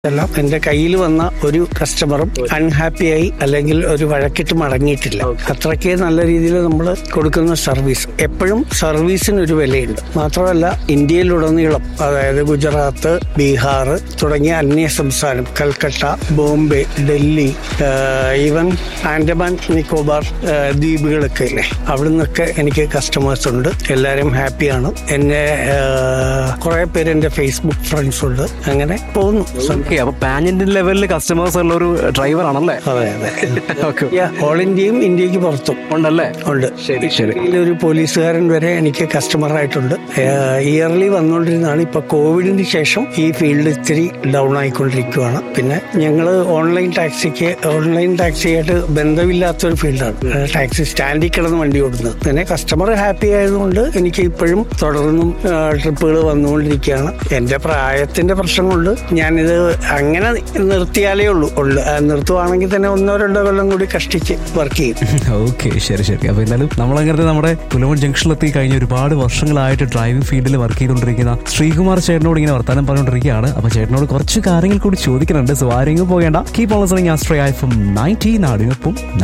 എല്ലാം എന്റെ കയ്യിൽ വന്ന ഒരു കസ്റ്റമറും അൺഹാപ്പിയായി അല്ലെങ്കിൽ ഒരു വഴക്കിട്ട് മടങ്ങിയിട്ടില്ല അത്രയ്ക്ക് നല്ല രീതിയിൽ നമ്മൾ കൊടുക്കുന്ന സർവീസ് എപ്പോഴും സർവീസിന് ഒരു വിലയുണ്ട് മാത്രമല്ല ഇന്ത്യയിലുടനീളം അതായത് ഗുജറാത്ത് ബീഹാർ തുടങ്ങിയ അന്യ സംസ്ഥാനം കൽക്കട്ട ബോംബെ ഡൽഹി ഈവൻ ആൻഡമാൻ നിക്കോബാർ ആ, ദ്വീപുകളൊക്കെ ഇല്ലേ അവിടെ നിന്നൊക്കെ എനിക്ക് കസ്റ്റമേഴ്സ് ഉണ്ട് എല്ലാവരും ഹാപ്പിയാണ് എന്നെ കുറെ പേര് എന്റെ ഫേസ്ബുക്ക് ഫ്രണ്ട്സ് ഉണ്ട് അങ്ങനെ പോകുന്നു ഓക്കെ അപ്പൊ പാൻ ഇന്ത്യൻ ലെവലിൽ കസ്റ്റമേഴ്സ് ഉള്ള ഒരു ഡ്രൈവർ ആണല്ലേ അതെ അതെ ഓക്കെ ഓൾ ഇന്ത്യയും ഇന്ത്യക്ക് പുറത്തും ഉണ്ടല്ലേ ഉണ്ട് ശരി ശരി ഇതിൽ ഒരു പോലീസുകാരൻ വരെ എനിക്ക് കസ്റ്റമർ ആയിട്ടുണ്ട് ഇയർലി വന്നുകൊണ്ടിരുന്നതാണ് ഇപ്പൊ കോവിഡിന് ശേഷം ഈ ഫീൽഡ് ഇത്തിരി ഡൗൺ ആയിക്കൊണ്ടിരിക്കുകയാണ് പിന്നെ ഞങ്ങൾ ഓൺലൈൻ ടാക്സിക്ക് ഓൺലൈൻ ടാക്സിയായിട്ട് ബന്ധമില്ലാത്ത ഒരു ഫീൽഡാണ് ടാക്സി സ്റ്റാൻഡിൽ കിടന്ന് വണ്ടി ഓടുന്നത് പിന്നെ കസ്റ്റമർ ഹാപ്പി ആയതുകൊണ്ട് എനിക്ക് ഇപ്പോഴും തുടർന്നും ട്രിപ്പുകൾ വന്നുകൊണ്ടിരിക്കുകയാണ് എന്റെ പ്രായത്തിന്റെ പ്രശ്നം കൊണ്ട് ഞാനിത് അങ്ങനെ നിർത്തിയാലേ ഉള്ളൂ ഉള്ളു ആ, നിർത്തുവാണെങ്കിൽ തന്നെ ഒന്നോ രണ്ടോ കൊല്ലം കൂടി കഷ്ടിച്ച് വർക്ക് ചെയ്യും ഓക്കെ ശരി ശരി അപ്പൊ എന്തായാലും നമ്മളങ്ങനെ നമ്മുടെ പുലമൺ ജംഗ്ഷനിലെത്തി കഴിഞ്ഞ ഒരുപാട് വർഷങ്ങളായിട്ട് ഡ്രൈവിംഗ് ഫീൽഡിൽ വർക്ക് ചെയ്തുകൊണ്ടിരിക്കുന്ന ശ്രീകുമാർ ചേട്ടനോട് ഇങ്ങനെ വർത്താനം പറഞ്ഞുകൊണ്ടിരിക്കുകയാണ് അപ്പൊ ചേട്ടനോട് കുറച്ച് കാര്യങ്ങൾ കൂടി ചോദിക്കുന്നുണ്ട് സോ ആരെങ്കിലും പോകേണ്ട കീപ് ഓൺ ലിസണിങ് ആസ്ട്രേ ഐ ഫ്രം നയൻറ്റി നാടിനൊപ്പം